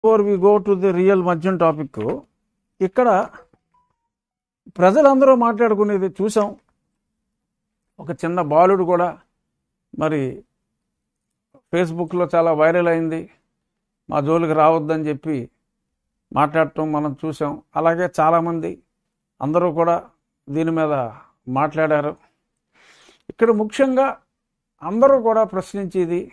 Before we go to the real మధ్యం topic ఇక్కడ ప్రజలందరూ మాట్లాడుకునేది చూసాం ఒక చిన్న బాలుడు కూడా మరి ఫేస్బుక్లో చాలా వైరల్ అయింది మా జోలికి రావద్దని చెప్పి మాట్లాడటం మనం చూసాం అలాగే చాలామంది అందరూ కూడా దీని మీద మాట్లాడారు ఇక్కడ ముఖ్యంగా అందరూ కూడా ప్రశ్నించేది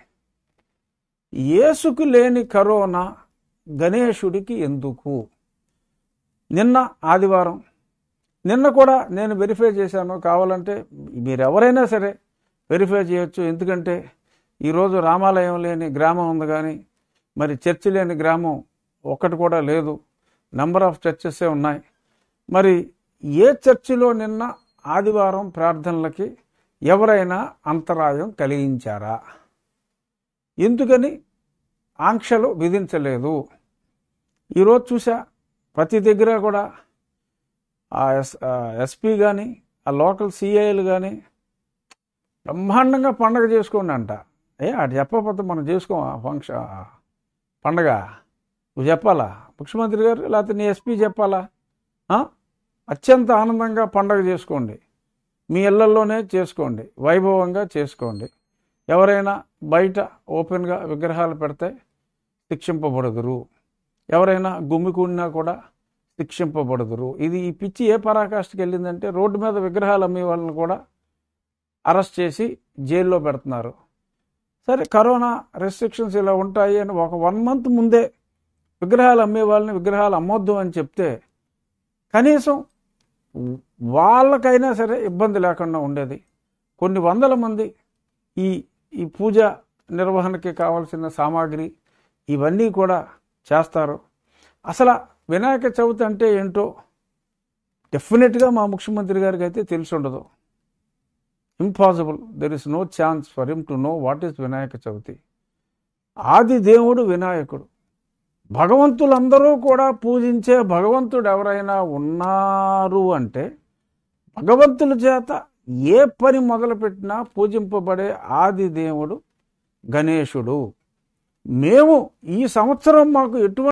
యేసుకు లేని కరోనా గణేశుడికి ఎందుకు నిన్న ఆదివారం నిన్న కూడా నేను వెరిఫై చేశాను కావాలంటే మీరు ఎవరైనా సరే వెరిఫై చేయొచ్చు ఎందుకంటే ఈరోజు రామాలయం లేని గ్రామం ఉంది కానీ మరి చర్చి లేని గ్రామం ఒక్కటి కూడా లేదు నెంబర్ ఆఫ్ చర్చెసే ఉన్నాయి మరి ఏ చర్చిలో నిన్న ఆదివారం ప్రార్థనలకి ఎవరైనా అంతరాయం కలిగించారా ఎందుకని ఆంక్షలు విధించలేదు ఈరోజు చూసా ప్రతి దగ్గర కూడా ఆ ఎస్ ఎస్పీ కానీ ఆ లోకల్ సిఐలు కానీ బ్రహ్మాండంగా పండగ చేసుకోండి అంట ఏ అటు చెప్పకపోతే మనం చేసుకోం ఆ ఫంక్షన్ ఆ పండగ నువ్వు చెప్పాలా ముఖ్యమంత్రి గారు లేకపోతే నీ ఎస్పీ చెప్పాలా ఆ? అత్యంత ఆనందంగా పండగ చేసుకోండి మీ ఇళ్లలోనే చేసుకోండి వైభవంగా చేసుకోండి ఎవరైనా బయట ఓపెన్గా విగ్రహాలు పెడితే శిక్షింపబడదురు ఎవరైనా గుమ్మికూడినా కూడా శిక్షింపబడదురు ఇది ఈ పిచ్చి ఏ పరాకాష్ఠకి వెళ్ళిందంటే రోడ్డు మీద విగ్రహాలు అమ్మే వాళ్ళని కూడా అరెస్ట్ చేసి జైల్లో పెడుతున్నారు సరే కరోనా రెస్ట్రిక్షన్స్ ఇలా ఉంటాయి అని ఒక వన్ మంత్ ముందే విగ్రహాలు అమ్మే వాళ్ళని విగ్రహాలు అమ్మొద్దు అని చెప్తే కనీసం వాళ్ళకైనా సరే ఇబ్బంది లేకుండా ఉండేది కొన్ని వందల మంది ఈ ఈ పూజ నిర్వహణకి కావాల్సిన సామాగ్రి ఇవన్నీ కూడా చేస్తారు అసలు వినాయక చవితి అంటే ఏంటో డెఫినెట్గా మా ముఖ్యమంత్రి గారికి అయితే తెలిసి ఉండదు impossible there is no chance for him to know what is Vinayaka Chavithi ఆది దేవుడు వినాయకుడు భగవంతులందరూ కూడా పూజించే భగవంతుడు ఎవరైనా ఉన్నారు అంటే భగవంతుల చేత ఏ పని మొదలుపెట్టినా పూజింపబడే ఆది దేవుడు గణేశుడు మేము ఈ సంవత్సరం మాకు ఎటువంటి